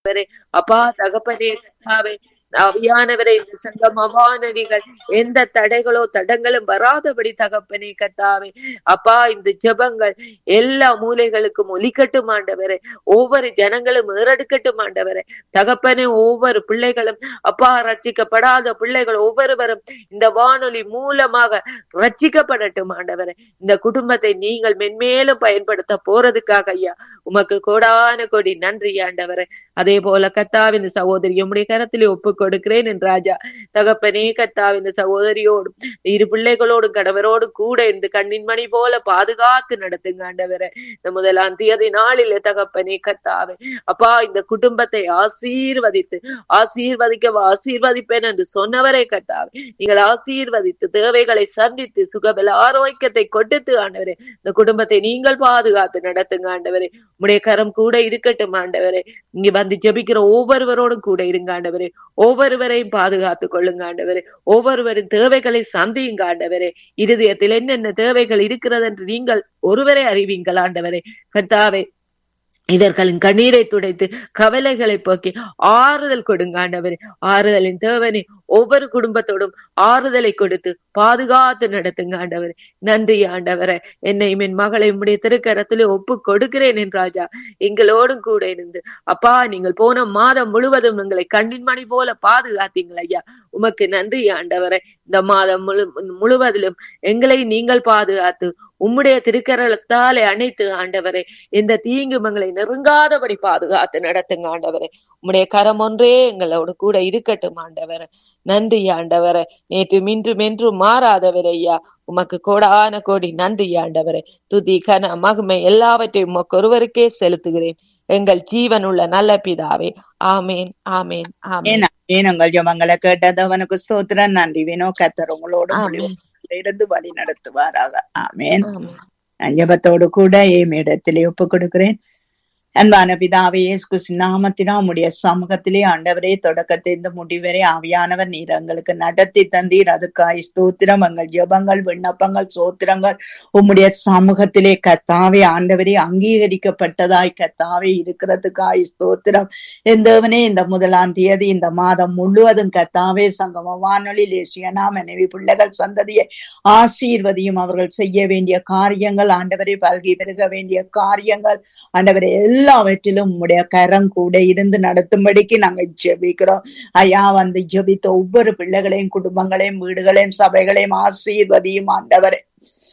ஆண்டவரே அப்பா தகப்பனே கர்த்தாவே அவியானவரை இந்த சங்கம் அவானடிகள் எந்த தடைகளோ தடங்களும் வராதபடி தகப்பனே கத்தாவே அப்பா இந்த ஜெபங்கள் எல்லா மூலைகளுக்கும் ஒலிக்கட்டும் ஆண்டவரே ஒவ்வொரு ஜனங்களும் ஏறெடுக்கட்டும் ஆண்டவரே தகப்பனே ஒவ்வொரு பிள்ளைகளும் அப்பா ரட்சிக்கப்படாத பிள்ளைகள் ஒவ்வொருவரும் இந்த வானொலி மூலமாக ரட்சிக்கப்படட்டும் ஆண்டவரே இந்த குடும்பத்தை நீங்கள் மென்மேலும் பயன்படுத்த போறதுக்காக ஐயா உமக்கு கோடான கோடி நன்றி ஆண்டவரே அதே போல கத்தாவின் சகோதரி உம்முடைய கரத்திலே ஒப்பு கொடுக்கிறேன் என் ராஜா தகப்பனே கத்தாவின் சகோதரியோடும் இரு பிள்ளைகளோடும் கணவரோடு கூட இந்த கண்ணின் மணி போல பாதுகாத்து நடத்துங்க ஆண்டவரே இந்த முதலாம் தேதி நாளிலே தகப்பனே கத்தாவே அப்பா இந்த குடும்பத்தை ஆசீர்வதித்து ஆசீர்வதிக்க ஆசீர்வதிப்பேன் என்று சொன்னவரே கத்தாவே நீங்கள் ஆசீர்வதித்து தேவைகளை சந்தித்து சுகபல ஆரோக்கியத்தை கொடுத்து ஆண்டவரே இந்த குடும்பத்தை நீங்கள் பாதுகாத்து நடத்துங்க ஆண்டவரே உடைய கரம் கூட இருக்கட்டும் ஆண்டவரே இங்க வந்து ஜெபிக்கிற ஒவ்வொருவரோடும் கூட இருங்க ஆண்டவரே ஒவ்வொருவரையும் பாதுகாத்து கொள்ளுங்க ஆண்டவரே ஒவ்வொருவரின் தேவைகளை சந்தியுங்க ஆண்டவரே இருதயத்தில் என்னென்ன தேவைகள் இருக்கிறது என்று நீங்கள் ஒருவரை அறிவீங்கள் ஆண்டவரே கர்த்தாவே இவர்களின் கண்ணீரை துடைத்து கவலைகளை போக்கி ஆறுதல் கொடுங்க ஆண்டவரே ஆறுதலின் தேவனே ஒவ்வொரு குடும்பத்தோடும் ஆறுதலை கொடுத்து பாதுகாத்து நடத்துங்க ஆண்டவரே நன்றி ஆண்டவரே என்னையும் என் மகளை உம்முடைய திருக்கரத்திலே ஒப்பு கொடுக்கிறேன் என் ராஜா எங்களோடும் கூட இருந்து அப்பா நீங்கள் போன மாதம் முழுவதும் எங்களை கண்ணின் மணி போல பாதுகாத்தீங்கள் ஐயா உமக்கு நன்றி ஆண்டவரே இந்த மாதம் முழு முழுவதிலும் எங்களை நீங்கள் பாதுகாத்து உம்முடைய திருக்கரத்தாலே அணைத்து ஆண்டவரே இந்த தீங்கு மங்களை நெருங்காதபடி பாதுகாத்து நடத்துங்க ஆண்டவரே உம்முடைய கரம் ஒன்றே எங்களோடு கூட இருக்கட்டும் ஆண்டவரே நன்றி ஆண்டவரே நேற்று இன்றும் என்றும் மாறாதவரே ஐயா உமக்கு கோடான கோடி நன்றி ஆண்டவரே துதி கன மகிமை எல்லாவற்றையும் உமக்கு ஒருவருக்கே செலுத்துகிறேன் எங்கள் ஜீவன் உள்ள நல்ல பிதாவே ஆமேன் ஆமேன் ஆமேன் உங்கள் ஜபங்களை கேட்டதவனுக்கு சோத்திரம் நன்றி வினோ கத்தர் உங்களோட ஆமென். இருந்து வழி நடத்துவாராக ஆமேன் ஆமென். நான் ஜெபத்தோடு கூட ஏம் இடத்திலே ஒப்பு கொடுக்கிறேன் அன்பான பிதாவே இயேசு கிறிஸ்து நாமத்தினா உம்முடைய சமூகத்திலே ஆண்டவரே தொடக்கத்தை இந்த முடிவரை ஆவியானவர் நீர் எங்களுக்கு நடத்தி தந்தீர் அதுக்காய் ஸ்தோத்திரம் எங்கள் ஜெபங்கள் விண்ணப்பங்கள் சோத்திரங்கள் உம்முடைய சமூகத்திலே கத்தாவே ஆண்டவரே அங்கீகரிக்கப்பட்டதாய் கத்தாவே இருக்கிறதுக்காய் ஸ்தோத்திரம் எந்தவனே இந்த முதலாம் தேதி இந்த மாதம் முழுவதும் கத்தாவே சங்கம வானொலி லேசியனா மனைவி பிள்ளைகள் சந்ததியை ஆசீர்வதியும் அவர்கள் செய்ய வேண்டிய காரியங்கள் ஆண்டவரை பல்கி பெருக வேண்டிய காரியங்கள் ஆண்டவரை எல்லாவற்றிலும் உம்முடைய கரம் கூட இருந்து நடத்தும்படிக்கு நாங்க ஜெபிக்கிறோம் ஐயா வந்து ஜெபித்த ஒவ்வொரு பிள்ளைகளையும் குடும்பங்களையும் வீடுகளையும் சபைகளையும் ஆசீர்வதியும் ஆண்டவரே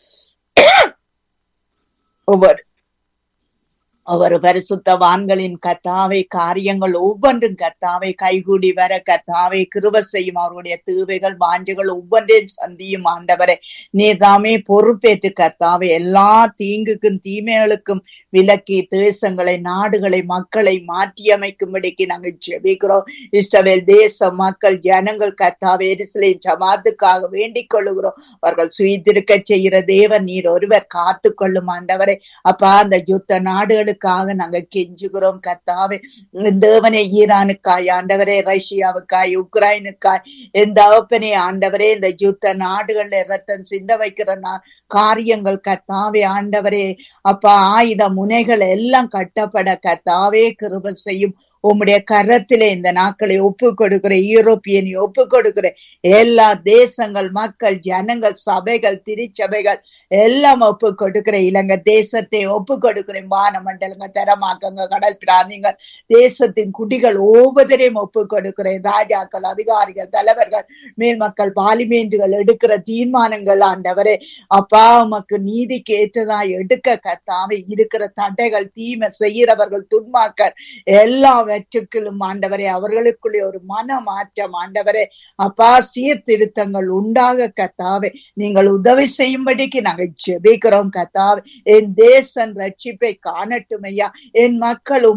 ஒவ்வொரு ஒவ்வொரு பரிசுத்தவான்களின் கத்தாவை காரியங்கள் ஒவ்வொன்றும் கத்தாவை கைகூடி வர கத்தாவை கிருப செய்யும் அவருடைய தேவைகள் வாஞ்சைகள் ஒவ்வொன்றையும் சந்தியும் ஆண்டவரே நீதாமே பொறுப்பேற்று கத்தாவை எல்லா தீங்குக்கும் தீமைகளுக்கும் விலக்கி தேசங்களை நாடுகளை மக்களை மாற்றியமைக்கும்படிக்கு நாங்கள் ஜெபிக்கிறோம் இஸ்ரவேல் தேச மக்கள் ஜனங்கள் கத்தாவை எரிசலின் ஜமாத்துக்காக வேண்டிக் கொள்ளுகிறோம் அவர்கள் சுயித்திருக்க செய்கிற தேவன் நீர் ஒருவர் காத்து கொள்ளும் ஆண்டவரே அப்பா அந்த யுத்த நாடுகளுக்காக நாங்கள் கெஞ்சுகிறோம் கர்த்தாவே தேவனே ஈரானுக்காய் ஆண்டவரே ரஷ்யாவுக்காய் உக்ரைனுக்காய் எந்த அவப்பனே ஆண்டவரே இந்த யுத்த நாடுகள்ல ரத்தம் சிந்த வைக்கிற நா- காரியங்கள் கத்தாவே ஆண்டவரே அப்பா ஆயுத முனைகள் எல்லாம் கட்டப்பட கத்தாவே கிருப செய்யும் உம்முடைய கரத்திலே இந்த நாட்களை ஒப்பு கொடுக்கிற யூரோப்பியனை ஒப்பு கொடுக்கிற எல்லா தேசங்கள் மக்கள் ஜனங்கள் சபைகள் திருச்சபைகள் எல்லாம் ஒப்பு கொடுக்கிற இலங்கை தேசத்தை ஒப்பு கொடுக்கிறேன் வானமண்டலங்க தரமாக்கங்க கடல் பிராந்திங்கள் தேசத்தின் குடிகள் ஒவ்வொருவரையும் ஒப்பு கொடுக்கிறேன் ராஜாக்கள் அதிகாரிகள் தலைவர்கள் மேல் மக்கள் பாலிமேன்றுகள் எடுக்கிற தீர்மானங்கள் ஆண்டவரே அப்பா உமக்கு நீதிக்கு ஏற்றதாய் எடுக்க கத்தாவை இருக்கிற தடைகள் தீமை செய்கிறவர்கள் துன்மாக்கர் எல்லாவற்றுக்கிலும் ஆண்டவரே அவர்களுக்குள்ளே ஒரு மன மாற்றம் ஆண்டவரே அப்பா சீர்திருத்தங்கள் உண்டாக கத்தாவே நீங்கள் உதவி செய்யும்படிக்கு நாங்கள் ஜெபிக்கிறோம் கத்தாவே என் தேசன் ரட்சிப்பை காணட்டும் ஐயா என் மக்கள்